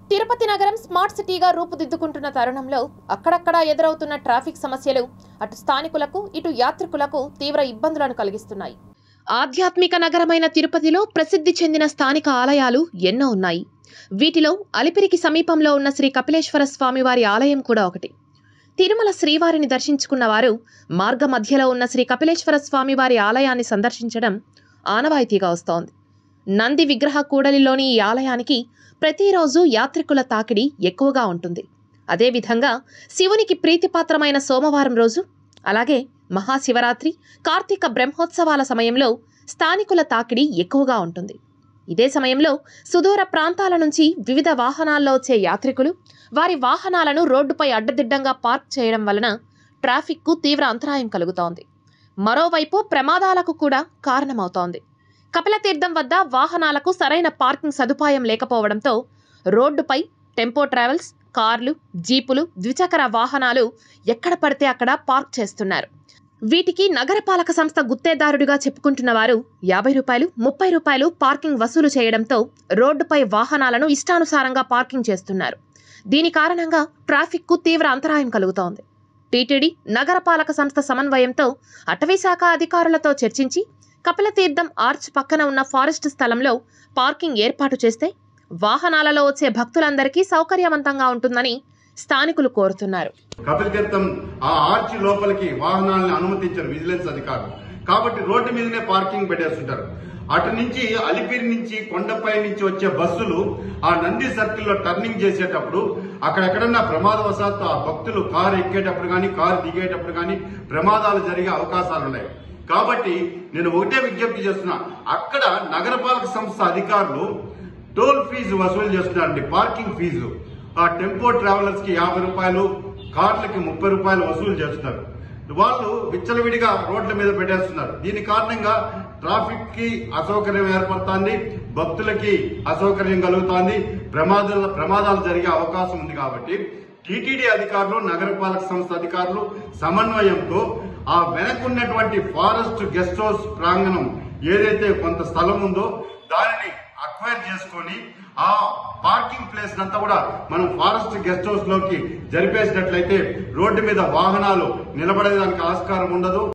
తిరుపతి నగరం స్మార్ట్ సిటీగా రూపుదిద్దుకుంటున్న తరుణంలో అక్కడక్కడా ఎదురవుతున్న ట్రాఫిక్ సమస్యలు అటు స్థానికులకు ఇటు యాత్రికులకు తీవ్ర ఇబ్బందులను కలిగిస్తున్నాయి ఆధ్యాత్మిక నగరమైన తిరుపతిలో ప్రసిద్ధి చెందిన స్థానిక ఆలయాలు ఎన్నో ఉన్నాయి వీటిలో అలిపిరికి సమీపంలో ఉన్న శ్రీ కపిలేశ్వర స్వామివారి ఆలయం కూడా ఒకటి తిరుమల శ్రీవారిని దర్శించుకున్న వారు మార్గ మధ్యలో ఉన్న శ్రీ కపిలేశ్వర స్వామివారి ఆలయాన్ని సందర్శించడం ఆనవాయితీగా వస్తోంది నంది విగ్రహ కూడలిలోని ఈ ఆలయానికి ప్రతిరోజు యాత్రికుల తాకిడి ఎక్కువగా ఉంటుంది అదేవిధంగా శివునికి ప్రీతిపాత్రమైన సోమవారం రోజు అలాగే మహాశివరాత్రి కార్తీక బ్రహ్మోత్సవాల సమయంలో స్థానికుల తాకిడి ఎక్కువగా ఉంటుంది ఇదే సమయంలో సుదూర ప్రాంతాల నుంచి వివిధ వాహనాల్లో వచ్చే యాత్రికులు వారి వాహనాలను రోడ్డుపై అడ్డదిడ్డంగా పార్క్ చేయడం వలన ట్రాఫిక్కు తీవ్ర అంతరాయం కలుగుతోంది మరోవైపు ప్రమాదాలకు కూడా కారణమవుతోంది కపిలతీర్థం వద్ద వాహనాలకు సరైన పార్కింగ్ సదుపాయం లేకపోవడంతో రోడ్డుపై టెంపో ట్రావెల్స్ కార్లు జీపులు ద్విచక్ర వాహనాలు ఎక్కడ పడితే అక్కడ పార్క్ చేస్తున్నారు వీటికి నగరపాలక సంస్థ గుత్తేదారుడిగా చెప్పుకుంటున్న వారు యాభై రూపాయలు ముప్పై రూపాయలు పార్కింగ్ వసూలు చేయడంతో రోడ్డుపై వాహనాలను ఇష్టానుసారంగా పార్కింగ్ చేస్తున్నారు దీని కారణంగా ట్రాఫిక్కు తీవ్ర అంతరాయం కలుగుతోంది టీటీడీ నగరపాలక సంస్థ సమన్వయంతో అటవీశాఖ అధికారులతో చర్చించి కపిలతీర్థం ఆర్చ్ పక్కన ఉన్న ఫారెస్ట్ స్థలంలో పార్కింగ్ ఏర్పాటు చేస్తే వాహనాలలో వచ్చే భక్తులందరికీ సౌకర్యవంతంగా ఉంటుందని స్థానికులు కోరుతున్నారు కపిల్ తీర్థం ఆ ఆర్చి లోపలికి వాహనాలను అనుమతించరు విజిలెన్స్ అధికారులు కాబట్టి రోడ్డు మీదనే పార్కింగ్ పెట్టేస్తుంటారు అటు నుంచి అలిపిరి నుంచి కొండపై నుంచి వచ్చే బస్సులు ఆ నంది సర్కిల్లో టర్నింగ్ చేసేటప్పుడు అక్కడెక్కడన్నా ప్రమాదవశాత్తు ఆ భక్తులు కారు ఎక్కేటప్పుడు కానీ కారు దిగేటప్పుడు కానీ ప్రమాదాలు జరిగే అవకాశాలు ఉన్నాయి కాబట్టి నేను ఒకటే విజ్ఞప్తి చేస్తున్నా అక్కడ నగరపాలక సంస్థ అధికారులు టోల్ ఫీజు వసూలు చేస్తున్నారండి పార్కింగ్ ఫీజు ఆ టెంపో ట్రావెలర్స్ కి యాభై రూపాయలు కార్లకి ముప్పై రూపాయలు వసూలు చేస్తున్నారు వాళ్ళు విచ్చలవిడిగా రోడ్ల మీద పెట్టేస్తున్నారు దీని కారణంగా ట్రాఫిక్ కి అసౌకర్యం ఏర్పడుతోంది భక్తులకి అసౌకర్యం కలుగుతోంది ప్రమాదాల ప్రమాదాలు జరిగే అవకాశం ఉంది కాబట్టి టీటీడీ అధికారులు నగరపాలక సంస్థ అధికారులు సమన్వయంతో ఆ వెనకున్నటువంటి ఫారెస్ట్ గెస్ట్ హౌస్ ప్రాంగణం ఏదైతే కొంత స్థలం ఉందో దానిని అక్వైర్ చేసుకొని ఆ పార్కింగ్ ప్లేస్ అంతా కూడా మనం ఫారెస్ట్ గెస్ట్ హౌస్ లోకి జరిపేసినట్లయితే రోడ్డు మీద వాహనాలు నిలబడేదానికి ఆస్కారం ఉండదు